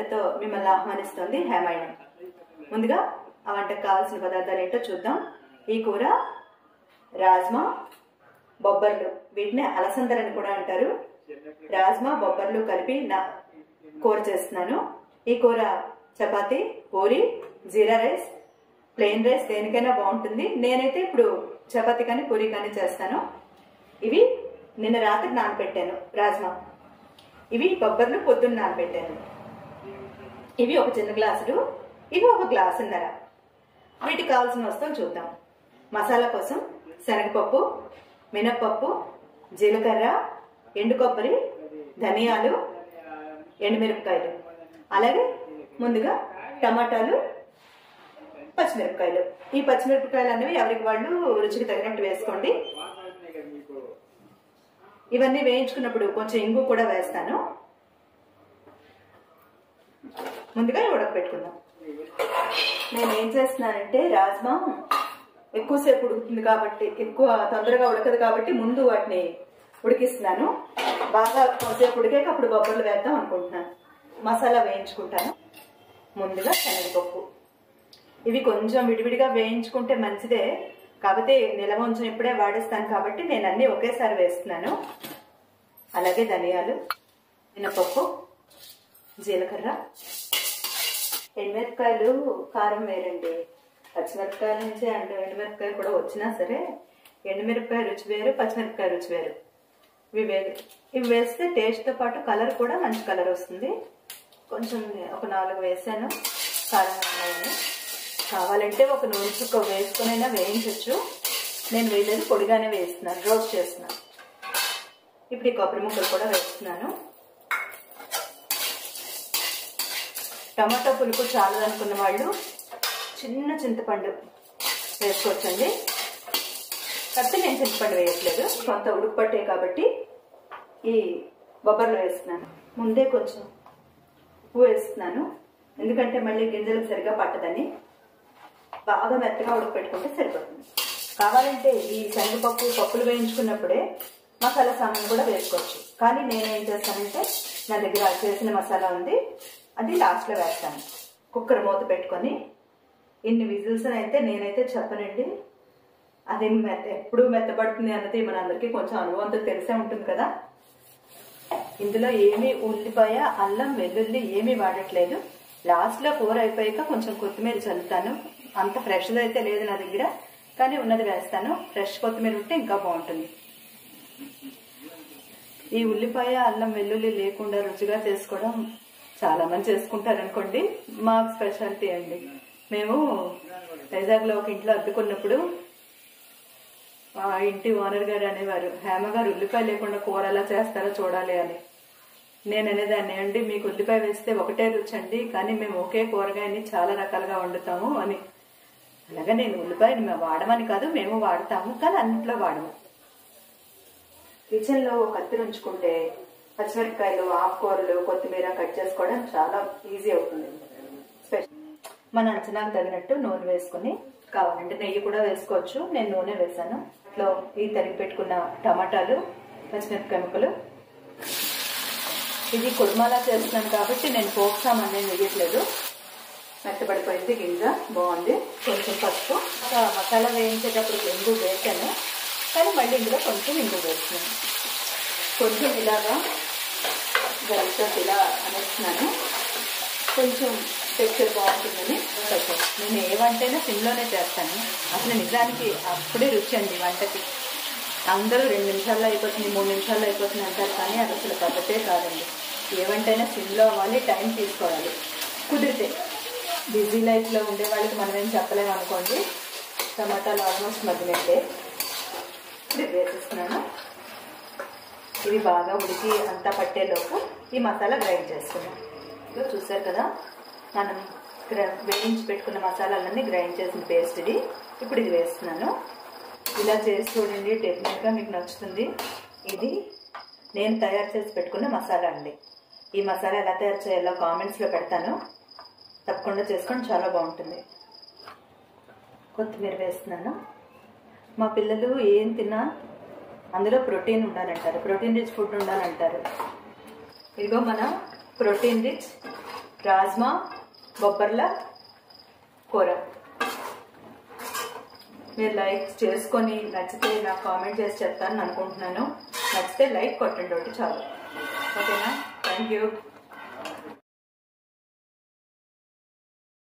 వంటతో మిమ్మల్ని ఆహ్వానిస్తుంది హేమాయణం ముందుగా ఆ వంటకు కావాల్సిన పదార్థాలు ఏంటో చూద్దాం ఈ కూర రాజ్మా బొబ్బర్లు వీటిని అలసందలని కూడా అంటారు రాజ్మా బొబ్బర్లు కలిపి నా కూర చేస్తున్నాను ఈ కూర chapati puri jeera rice plain rice దేనికైనా బాగుంటుంది నేనైతే ఇప్పుడు చపాతి కానీ పూరి కానీ చేస్తాను ఇవి నిన్న రాత్రి నానబెట్టాను రాజ్మా ఇవి బొబ్బర్లు పొద్దున్న నానబెట్టాను ఇవి ఒక చిన్న గ్లాసులు ఇవి ఒక గ్లాసున్నర వీటికి కావాల్సిన వస్తువులు చూద్దాం మసాలా కోసం శనగపప్పు మినప్పప్పు జీలకర్ర ఎండు కొబ్బరి ధనియాలు ఎండుమిరపకాయలు అలాగే ముందుగా టమాటాలు పచ్చిమిరపకాయలు ఈ పచ్చిమిరపకాయలు అనేవి ఎవరికి వాళ్ళు రుచికి తగినట్టు వేసుకోండి ఇవన్నీ వేయించుకున్నప్పుడు కొంచెం ఇంగు కూడా వేస్తాను ముందుగా ఉడకపెట్టుకుందాం నేను ఏం చేస్తున్నానంటే రాజ్మా ఎక్కువసేపు ఉడుకుతుంది కాబట్టి ఎక్కువ తొందరగా ఉడకదు కాబట్టి ముందు వాటిని ఉడికిస్తున్నాను బాగా కొంతసేపు ఉడికాక అప్పుడు బొబ్బర్లు వేద్దాం అనుకుంటున్నాను మసాలా వేయించుకుంటాను ముందుగా శనగపప్పు ఇవి కొంచెం విడివిడిగా వేయించుకుంటే మంచిదే కాకపోతే నిలవ ఉంచిన ఇప్పుడే వాడేస్తాను కాబట్టి నేను అన్నీ ఒకేసారి వేస్తున్నాను అలాగే ధనియాలు మినపప్పు జీలకర్ర ఎండుమిరపకాయలు కారం వేరండి పచ్చిమిరపకాయల నుంచి అంటే ఎండుమిరపకాయ కూడా వచ్చినా సరే ఎండుమిరపకాయ రుచి వేరు పచ్చిమిరపకాయ రుచి వేరు ఇవి వేరు ఇవి వేస్తే టేస్ట్తో పాటు కలర్ కూడా మంచి కలర్ వస్తుంది కొంచెం ఒక నాలుగు వేసాను కారం ఉన్నాయని కావాలంటే ఒక నూనె చుక్క వేసుకునైనా వేయించవచ్చు నేను వేయలేదు పొడిగానే వేస్తున్నాను రోస్ట్ చేస్తున్నాను ఇప్పుడు ఈ కొబ్బరి ముక్కలు కూడా వేస్తున్నాను టమాటో పులుపు చాలదనుకున్న వాళ్ళు చిన్న చింతపండు వేసుకోవచ్చండి కాకపోతే నేను చింతపండు వేయట్లేదు కొంత ఉడుకుపట్టే కాబట్టి ఈ బొబ్బర్లు వేస్తున్నాను ముందే కొంచెం ఉప్పు వేస్తున్నాను ఎందుకంటే మళ్ళీ గింజలకు సరిగా పట్టదని బాగా మెత్తగా ఉడకపెట్టుకుంటే సరిపోతుంది కావాలంటే ఈ శనగపప్పు పప్పులు వేయించుకున్నప్పుడే మసాలా సామాన్ కూడా వేసుకోవచ్చు కానీ నేను ఏం చేస్తానంటే నా దగ్గర చేసిన మసాలా ఉంది అది లాస్ట్లో వేస్తాను కుక్కర్ మూత పెట్టుకొని ఇన్ని విజిల్స్ అయితే నేనైతే చెప్పనండి అది మెత్త ఎప్పుడు మెత్తబడుతుంది అన్నది మనందరికీ కొంచెం అనుభవంతో తెలిసే ఉంటుంది కదా ఇందులో ఏమీ ఉల్లిపాయ అల్లం వెల్లుల్లి ఏమీ వాడట్లేదు లాస్ట్లో కూర అయిపోయాక కొంచెం కొత్తిమీర చల్లుతాను అంత ఫ్రెష్ది అయితే లేదు నా దగ్గర కానీ ఉన్నది వేస్తాను ఫ్రెష్ కొత్తిమీర ఉంటే ఇంకా బాగుంటుంది ఈ ఉల్లిపాయ అల్లం వెల్లుల్లి లేకుండా రుచిగా చేసుకోవడం చాలా మంది చేసుకుంటారు అనుకోండి మాకు స్పెషాలిటీ అండి మేము వైజాగ్లో ఒక ఇంట్లో అద్దుకున్నప్పుడు ఆ ఇంటి ఓనర్ గారు అనేవారు హేమ గారు ఉల్లిపాయ లేకుండా కూర ఎలా చేస్తారో చూడాలి అని నేను అనేదాన్ని అండి మీకు ఉల్లిపాయ వేస్తే ఒకటే రుచి అండి కానీ మేము ఒకే కూరగాయని చాలా రకాలుగా వండుతాము అని అలాగే నేను ఉల్లిపాయని మేము వాడమని కాదు మేము వాడతాము కానీ అన్నింటిలో వాడము కిచెన్లో కత్తిరి ఉంచుకుంటే పచ్చిమిరపకాయలు ఆకుకూరలు కొత్తిమీర కట్ చేసుకోవడం చాలా ఈజీ అవుతుంది స్పెషల్ మన అంచనాకు తగినట్టు నూనె వేసుకుని కావాలంటే నెయ్యి కూడా వేసుకోవచ్చు నేను నూనె వేసాను ఇట్లో ఈ తరిగి పెట్టుకున్న టమాటాలు పచ్చిమిరపకాయ ముక్కలు ఇది కుర్మాలా చేస్తున్నాను కాబట్టి నేను పోక్ సామాన్ నేను వేయట్లేదు మెత్తబడిపోయింది గింజ బాగుంది కొంచెం పసుపు ఇంకా మసాలా వేయించేటప్పుడు ఇంగు వేసాను కానీ మళ్ళీ ఇందులో కొంచెం ఇంగు వేస్తున్నాను కొంచెం ఇలాగా గరితో ఇలా అనేస్తున్నాను కొంచెం టెక్స్చర్ బాగుంటుందని పెట్టాను నేను ఏ వంటైనా సిమ్లోనే చేస్తాను అసలు నిజానికి అప్పుడే రుచి అండి వంటకి అందరూ రెండు నిమిషాల్లో అయిపోతుంది మూడు నిమిషాల్లో అయిపోతుంది అంటారు కానీ అది అసలు పద్ధతే కాదండి ఏ వంటైనా సిమ్లో అవ్వాలి టైం తీసుకోవాలి కుదిరితే బిజీ లైఫ్లో ఉండే వాళ్ళకి మనం ఏం చెప్పలేము అనుకోండి టమాటాలు ఆల్మోస్ట్ మగ్గినట్టే ఇప్పుడు వేసేస్తున్నాను ఇవి బాగా ఉడికి అంతా పట్టేలోపు ఈ మసాలా గ్రైండ్ చేసుకున్నాం ఇదిగో చూసారు కదా మనం గ్ర- వేయించి పెట్టుకున్న మసాలాలన్నీ గ్రైండ్ చేసిన పేస్ట్ ఇది ఇప్పుడు ఇది వేస్తున్నాను ఇలా చేసి చూడండి డెఫినెట్గా మీకు నచ్చుతుంది ఇది నేను తయారు చేసి పెట్టుకున్న మసాలా అండి ఈ మసాలా ఎలా తయారు చేయాలో కామెంట్స్లో పెడతాను తప్పకుండా చేసుకొని చాలా బాగుంటుంది కొత్తిమీర వేస్తున్నాను మా పిల్లలు ఏం తిన్నా అందులో ప్రోటీన్ ఉండాలంటారు ప్రోటీన్ రిచ్ ఫుడ్ ఉండాలంటారు ఇదిగో మన ప్రోటీన్ రిచ్ రాజ్మా బొబ్బర్ల కూర మీరు లైక్ చేసుకొని నచ్చితే నాకు కామెంట్ చేసి చెప్తానని అనుకుంటున్నాను నచ్చితే లైక్ కొట్టండి ఒకటి చాలు ఓకేనా థ్యాంక్ యూ